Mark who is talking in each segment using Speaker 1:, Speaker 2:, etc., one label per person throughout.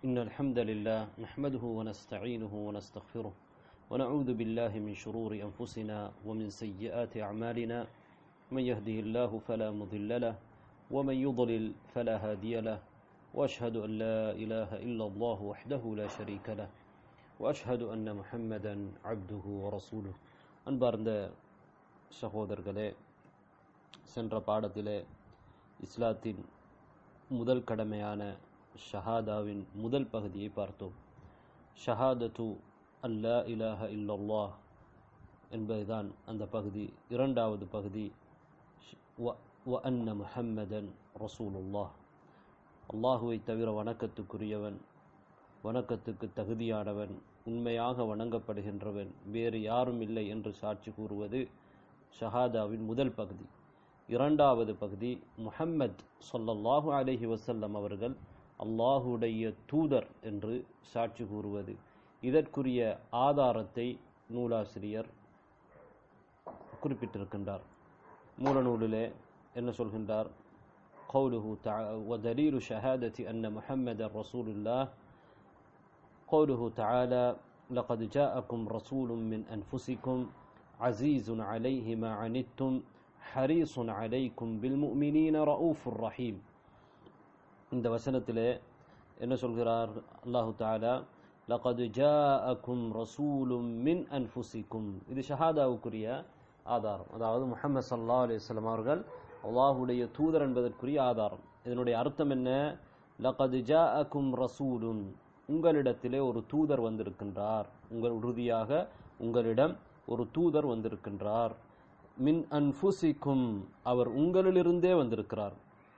Speaker 1: إن الحمد لله نحمده ونستعينه ونستغفره ونعوذ بالله من شرور أنفسنا ومن سيئات أعمالنا من يهده الله فلا مضل له ومن يضلل فلا هادي له وأشهد أن لا إله إلا الله وحده لا شريك له وأشهد أن محمدا عبده ورسوله அன்பார்ந்த சகோதரர்களே சென்ற பாடத்திலே இஸ்லாத்தின் முதல் கடமையான ஷஹாதாவின் முதல் பகுதியை பார்த்தோம் ஷஹாதத்து அல்லா இலாஹ இல்லல்லாஹ் என்பதுதான் அந்த பகுதி இரண்டாவது பகுதி வ- வ அன்ன முஹம்மதன் ரசூலுல்லாஹ் அல்லாஹுவை தவிர வணக்கத்துக்குரியவன் வணக்கத்துக்கு தகுதியானவன் உண்மையாக வணங்கப்படுகின்றவன் வேறு யாரும் இல்லை என்று சாட்சி கூறுவது ஷஹாதாவின் முதல் பகுதி இரண்டாவது பகுதி முஹம்மத் ஸல்லல்லாஹு அலைஹி வஸல்லம் அவர்கள் அல்லாஹுடைய தூதர் என்று சாட்சி கூறுவது இதற்குரிய ஆதாரத்தை நூலாசிரியர் குறிப்பிட்டிருக்கின்றார் மூலநூலிலே என்ன சொல்கின்றார் قوله تعالى ودليل شهادة أن محمد رسول الله قوله تعالى لقد جاءكم رسول من أنفسكم عزيز عليه ما عنتم حريص عليكم بالمؤمنين رؤوف رحيم இந்த வசனத்திலே என்ன சொல்கிறார் அல்லாஹு தாலா லகது ஜாஅக்கும் ரசூலும் மின் அன்ஃபுசிக்கும் இது ஷஹாதாவுக்குரிய ஆதாரம் அதாவது முஹம்மது ஸல்லல்லாஹு அலைஹி வஸல்லம் அவர்கள் அல்லாஹுடைய தூதர் என்பதற்குரிய ஆதாரம் இதனுடைய அர்த்தம் என்ன லகது ஜாஅக்கும் ரசூலுன் உங்களிடத்திலே ஒரு தூதர் வந்திருக்கின்றார் உங்கள் உறுதியாக உங்களிடம் ஒரு தூதர் வந்திருக்கின்றார் மின் அன்ஃபுசிக்கும் அவர் உங்களிலிருந்தே வந்திருக்கிறார்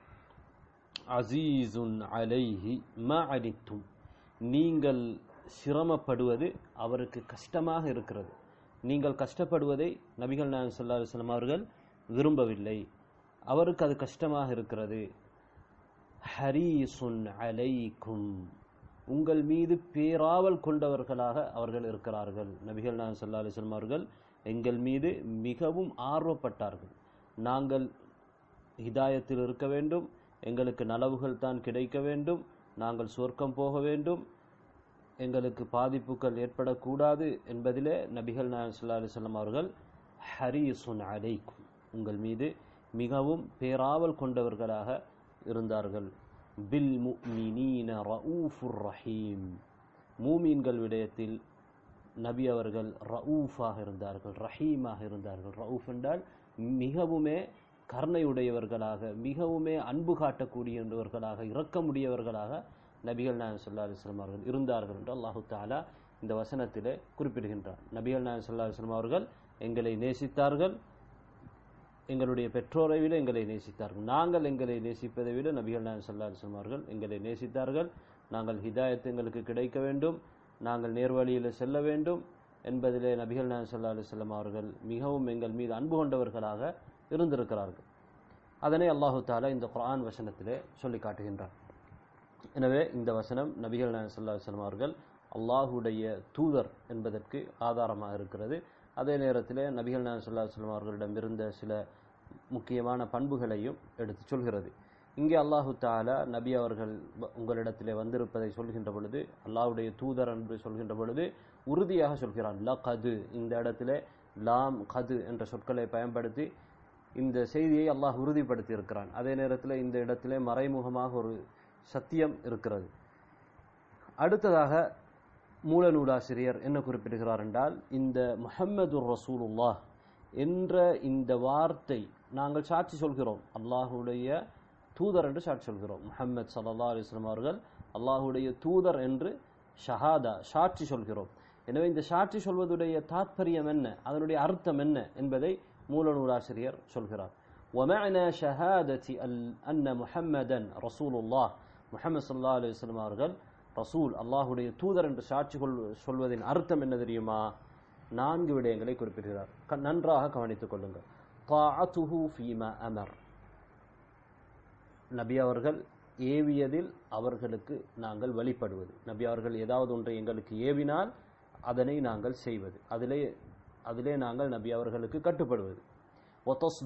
Speaker 1: அசீசுன் அலைஹி ம அனித்தும் நீங்கள் சிரமப்படுவது அவருக்கு கஷ்டமாக இருக்கிறது நீங்கள் கஷ்டப்படுவதை நபிகள் நாயகம் ஸல்லல்லாஹு அலைஹி வஸல்லம் அவர்கள் விரும்பவில்லை அவருக்கு அது கஷ்டமாக இருக்கிறது ஹரீசுன் அலைக்கும் உங்கள் மீது பேராவல் கொண்டவர்களாக அவர்கள் இருக்கிறார்கள் நபிகள் நாயகம் ஸல்லல்லாஹு அலைஹி வஸல்லம் அவர்கள் எங்கள் மீது மிகவும் ஆர்வப்பட்டார்கள் நாங்கள் ஹிதாயத்தில் இருக்க வேண்டும் எங்களுக்கு நலவுகள் தான் கிடைக்க வேண்டும் நாங்கள் சொர்க்கம் போக வேண்டும் எங்களுக்கு பாதிப்புகள் ஏற்படக்கூடாது என்பதிலே நபிகள் நாயகம் ஸல்லல்லாஹு அலைஹி வஸல்லம் அவர்கள் ஹரீசுன் அலைக்கும் உங்கள் மீது மிகவும் பேராவல் கொண்டவர்களாக இருந்தார்கள் பில் முஃமினீன ரഊஃபுர் ரஹீம் மூமீன்கள் விடயத்தில் நபி அவர்கள் ரഊஃபாக இருந்தார்கள் ரஹீமாக இருந்தார்கள் ரഊஃப் என்றால் மிகவுமே கருணையுடையவர்களாக மிகவுமே அன்பு காட்டக்கூடியவர்களாக இரக்கமுடையவர்களாக நபிகள் நாயகம் ஸல்லல்லாஹு அலைஹி வஸல்லம் அவர்கள் இருந்தார்கள் என்று அல்லாஹு தஆலா இந்த வசனத்திலே குறிப்பிடுகின்றார் நபிகள் நாயகம் ஸல்லல்லாஹு அலைஹி வஸல்லம் அவர்கள் எங்களை நேசித்தார்கள் எங்களுடைய பெற்றோரை விட எங்களை நேசித்தார்கள் நாங்கள் எங்களை நேசிப்பதை விட நபிகள் நாயகம் ஸல்லல்லாஹு அலைஹி வஸல்லம் அவர்கள் எங்களை நேசித்தார்கள் நாங்கள் ஹிதாயத் எங்களுக்கு கிடைக்க வேண்டும் நாங்கள் நேர்வழியில் செல்ல வேண்டும் என்பதிலே நபிகள் நாயகம் ஸல்லல்லாஹு அலைஹி வஸல்லம் அவர்கள் மிகவும் எங்கள் மீது அன்பு கொண்டவர்களாக இருந்திருக்கிறார்கள் அதனை அல்லாஹு தாலா இந்த குர்ஆன் வசனத்திலே சொல்லி காட்டுகின்றார் எனவே இந்த வசனம் நபிகள் நாயகம் ஸல்லல்லாஹு அலைஹி வஸல்லம் அவர்கள் அல்லாஹுடைய தூதர் என்பதற்கு ஆதாரமாக இருக்கிறது அதே நேரத்திலே நபிகள் நாயகம் ஸல்லல்லாஹு அலைஹி வஸல்லம் அவர்களிடம் இருந்த சில முக்கியமான பண்புகளையும் எடுத்து சொல்கிறது இங்கே அல்லாஹு தாலா நபி அவர்கள் வ- உங்களிடத்திலே வந்திருப்பதை சொல்கின்ற பொழுது அல்லாஹ்வுடைய தூதர் என்று சொல்கின்ற பொழுது உறுதியாக சொல்கிறான் ல கது இந்த இடத்திலே லாம் கது என்ற சொற்களை பயன்படுத்தி இந்த செய்தியை அல்லாஹ் உறுதிப்படுத்தி இருக்கிறான் அதே நேரத்தில் இந்த இடத்திலே மறைமுகமாக ஒரு சத்தியம் இருக்கிறது அடுத்ததாக மூல நூலாசிரியர் என்ன குறிப்பிடுகிறார் என்றால் இந்த முஹம்மது ரசூலுல்லாஹ் என்ற இந்த வார்த்தை நாங்கள் சாட்சி சொல்கிறோம் அல்லாஹுடைய தூதர் என்று சாட்சி சொல்கிறோம் முஹம்மது ஸல்லல்லாஹு அலைஹி வஸல்லம் அவர்கள் அல்லாஹுடைய தூதர் என்று ஷஹாதா சாட்சி சொல்கிறோம் எனவே இந்த சாட்சி சொல்வதுடைய தாத்பரியம் என்ன அதனுடைய அர்த்தம் என்ன என்பதை மூல நூலாசிரியர் சொல்கிறார் ومعنى شهادة ال- أن محمدا رسول الله முஹம்மது ஸல்லல்லாஹு அலைஹி வஸல்லம் அவர்கள் ரசூல் அல்லாஹுடைய தூதர் என்று சாட்சி கொள்- சொல்வதின் அர்த்தம் என்ன தெரியுமா நான்கு விடயங்களை குறிப்பிடுகிறார் க- நன்றாக கவனித்துக் கொள்ளுங்கள் طاعته فيما أمر நபி அவர்கள் ஏவியதில் அவர்களுக்கு நாங்கள் வழிபடுவது நபி அவர்கள் ஏதாவது ஒன்றை எங்களுக்கு ஏவினால் அதனை நாங்கள் செய்வது அதிலே அதிலே நாங்கள் நபி அவர்களுக்கு கட்டுப்படுவது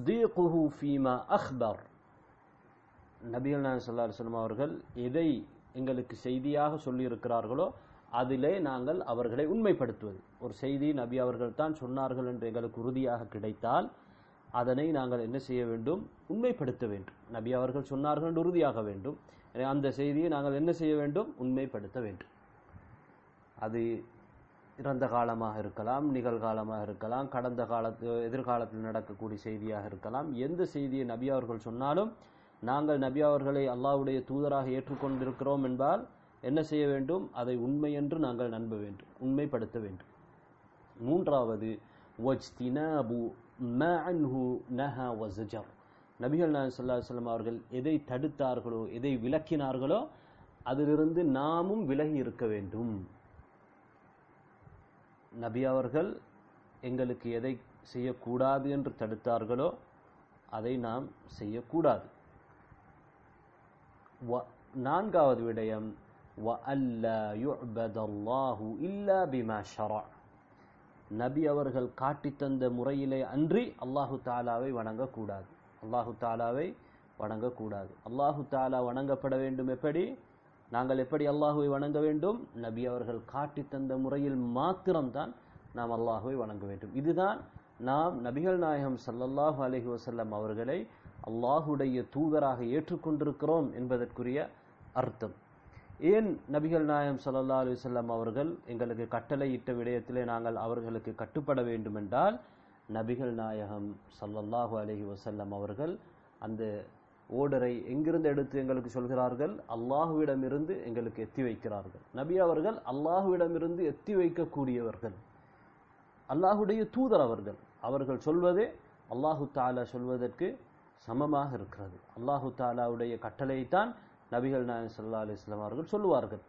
Speaker 1: وتصديقه فيما أخبر நபிகள் நாயகம் ஸல்லல்லாஹு அலைஹி வஸல்லம் அவர்கள் எதை எங்களுக்கு செய்தியாக சொல்லியிருக்கிறார்களோ அதிலே நாங்கள் அவர்களை உண்மைப்படுத்துவது ஒரு செய்தி நபி அவர்கள் தான் சொன்னார்கள் என்று எங்களுக்கு உறுதியாக கிடைத்தால் அதனை நாங்கள் என்ன செய்ய வேண்டும் உண்மைப்படுத்த வேண்டும் நபி அவர்கள் சொன்னார்கள் என்று உறுதியாக வேண்டும் எனவே அந்த செய்தியை நாங்கள் என்ன செய்ய வேண்டும் உண்மைப்படுத்த வேண்டும் அது இறந்த காலமாக இருக்கலாம் நிகழ்காலமாக இருக்கலாம் கடந்த காலத்து எதிர்காலத்தில் நடக்கக்கூடிய செய்தியாக இருக்கலாம் எந்த செய்தியை நபி அவர்கள் சொன்னாலும் நாங்கள் நபி அவர்களை அல்லாஹ்வுடைய தூதராக ஏற்றுக்கொண்டிருக்கிறோம் என்பால் என்ன செய்ய வேண்டும் அதை உண்மை என்று நாங்கள் நம்ப வேண்டும் உண்மைப்படுத்த வேண்டும் மூன்றாவது வஜ்தினாபு மா அன்ஹு நஹா வஸஜர் நபிகள் நாயகம் ஸல்லல்லாஹு அலைஹி வஸல்லம் அவர்கள் எதை தடுத்தார்களோ எதை விலக்கினார்களோ அதிலிருந்து நாமும் விலகி இருக்க வேண்டும் நபி அவர்கள் எங்களுக்கு எதை செய்யக்கூடாது என்று தடுத்தார்களோ அதை நாம் செய்யக்கூடாது வ- நான்காவது விடயம் وَأَلَّا يُعْبَدَ اللَّهُ إِلَّا بِمَا شَرَعَ நபி அவர்கள் காட்டித் தந்த முறையிலே அன்றி அல்லாஹு தாலாவை வணங்கக்கூடாது அல்லாஹு தாலாவை வணங்கக்கூடாது அல்லாஹு தாலா வணங்கப்பட வேண்டும் எப்படி நாங்கள் எப்படி அல்லாஹுவை வணங்க வேண்டும் நபி அவர்கள் காட்டித் தந்த முறையில் மாத்திரம்தான் நாம் அல்லாஹுவை வணங்க வேண்டும் இதுதான் நாம் நபிகள் நாயகம் ஸல்லல்லாஹு அலைஹி வஸல்லம் அவர்களை அல்லாஹுடைய தூதராக ஏற்றுக்கொண்டிருக்கிறோம் என்பதற்குரிய அர்த்தம் ஏன் நபிகள் நாயகம் ஸல்லல்லாஹு அலைஹி வஸல்லம் அவர்கள் எங்களுக்கு கட்டளையிட்ட விடயத்திலே நாங்கள் அவர்களுக்கு கட்டுப்பட வேண்டும் என்றால் நபிகள் நாயகம் ஸல்லல்லாஹு அலைஹி வஸல்லம் அவர்கள் அந்த ஓடரை எங்கிருந்து எடுத்து எங்களுக்கு சொல்கிறார்கள் அல்லாஹுவிடமிருந்து எங்களுக்கு எத்தி வைக்கிறார்கள் நபி அவர்கள் அல்லாஹுவிடமிருந்து எத்தி வைக்கக்கூடியவர்கள் அல்லாஹுடைய தூதர் அவர்கள் அவர்கள் சொல்வதே அல்லாஹு தாலா சொல்வதற்கு சமமாக இருக்கிறது அல்லாஹு தாலாவுடைய கட்டளையைத்தான் நபிகள் நாயகம் ஸல்லல்லாஹு அலைஹி வஸல்லம் அவர்கள் சொல்லுவார்கள்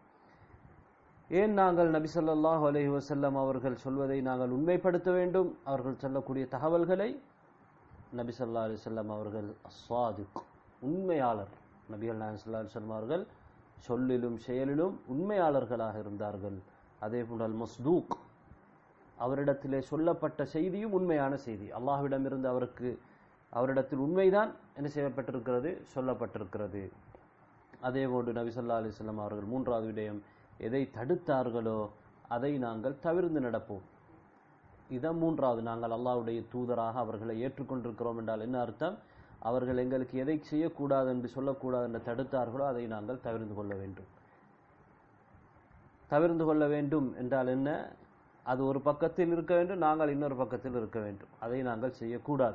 Speaker 1: ஏன் நாங்கள் நபி ஸல்லல்லாஹு அலைஹி வஸல்லம் அவர்கள் சொல்வதை நாங்கள் உண்மைப்படுத்த வேண்டும் அவர்கள் சொல்லக்கூடிய தகவல்களை நபி ஸல்லல்லாஹு அலைஹி வஸல்லம் அவர்கள் அஸ்ஸாதிக் உண்மையாளர் நபிகள் நாயகம் ஸல்லல்லாஹு அலைஹி வஸல்லம் அவர்கள் சொல்லிலும் செயலிலும் உண்மையாளர்களாக இருந்தார்கள் அதே போன்று அல் மஸ்தூக் அவரிடத்திலே சொல்லப்பட்ட செய்தியும் உண்மையான செய்தி அல்லாஹ்விடமிருந்து அவருக்கு அவரிடத்தில் உண்மைதான் என்ன செய்யப்பட்டிருக்கிறது சொல்லப்பட்டிருக்கிறது அதே போன்று நபி ஸல்லல்லாஹு அலைஹி வஸல்லம் அவர்கள் மூன்றாவது விடயம் எதை தடுத்தார்களோ அதை நாங்கள் தவிர்த்து நடப்போம் இதான் மூன்றாவது நாங்கள் அல்லாஹ்வுடைய தூதராக அவர்களை ஏற்றுக்கொண்டிருக்கிறோம் என்றால் என்ன அர்த்தம் அவர்கள் எங்களுக்கு எதை செய்யக்கூடாது என்று சொல்லக்கூடாது என்று தடுத்தார்களோ அதை நாங்கள் தவிர்த்து கொள்ள வேண்டும் தவிர்த்து கொள்ள வேண்டும் என்றால் என்ன அது ஒரு பக்கத்தில் இருக்க வேண்டும் நாங்கள் இன்னொரு பக்கத்தில் இருக்க வேண்டும் அதை நாங்கள் செய்யக்கூடாது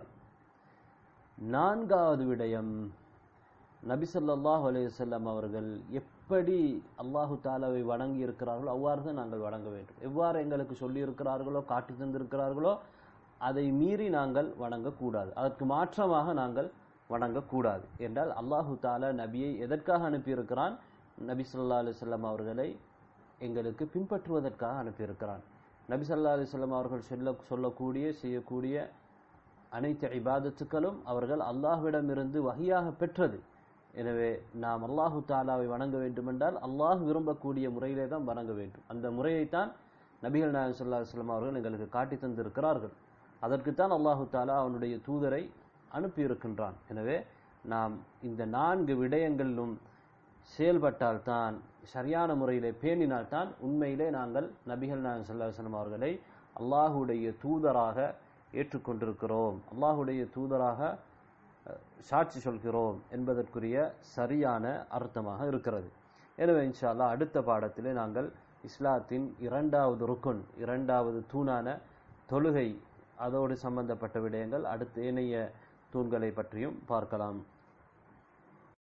Speaker 1: நான்காவது விடயம் நபி ஸல்லல்லாஹு அலைஹி வஸல்லம் அவர்கள் எப்படி அல்லாஹு தாலாவை வணங்கி இருக்கிறார்களோ அவ்வாறு தான் நாங்கள் வணங்க வேண்டும் எவ்வாறு எங்களுக்கு சொல்லி இருக்கிறார்களோ காட்டி தந்திருக்கிறார்களோ அதை மீறி நாங்கள் வணங்கக்கூடாது அதற்கு மாற்றமாக நாங்கள் வணங்கக்கூடாது என்றால் அல்லாஹு தாலா நபியை எதற்காக அனுப்பியிருக்கிறான் நபி ஸல்லல்லாஹு அலைஹி வஸல்லம் அவர்களை எங்களுக்கு பின்பற்றுவதற்காக அனுப்பியிருக்கிறான் நபி ஸல்லல்லாஹு அலைஹி வஸல்லம் அவர்கள் சொல்ல சொல்லக்கூடிய செய்யக்கூடிய அனைத்து இபாதத்துக்களும் அவர்கள் அல்லாஹ்விடமிருந்து வகையாக பெற்றது எனவே நாம் அல்லாஹு தாலாவை வணங்க வேண்டுமென்றால் அல்லாஹ் விரும்பக்கூடிய முறையிலே தான் வணங்க வேண்டும் அந்த முறையைத்தான் நபிகள் நாயகம் ஸல்லல்லாஹு அலைஹி வஸல்லம் அவர்கள் எங்களுக்கு காட்டி தந்திருக்கிறார்கள் அதற்குத்தான் அல்லாஹு தாலா அவனுடைய தூதரை அனுப்பியிருக்கின்றான் எனவே நாம் இந்த நான்கு விடயங்களிலும் செயல்பட்டால்தான் சரியான முறையிலே பேணினால்தான் உண்மையிலே நாங்கள் நபிகள் நாயகம் ஸல்லல்லாஹு அலைஹி வஸல்லம் அவர்களை அல்லாஹுடைய தூதராக ஏற்றுக்கொண்டிருக்கிறோம் அல்லாஹுடைய தூதராக அஹ், சாட்சி சொல்கிறோம் என்பதற்குரிய சரியான அர்த்தமாக இருக்கிறது எனவே இன்ஷா அல்லாஹ் அடுத்த பாடத்திலே நாங்கள் இஸ்லாத்தின் இரண்டாவது ருக்குன் இரண்டாவது தூணான தொழுகை அதோடு சம்பந்தப்பட்ட விடயங்கள் அடுத்து ஏனைய தூண்களை பற்றியும் பார்க்கலாம்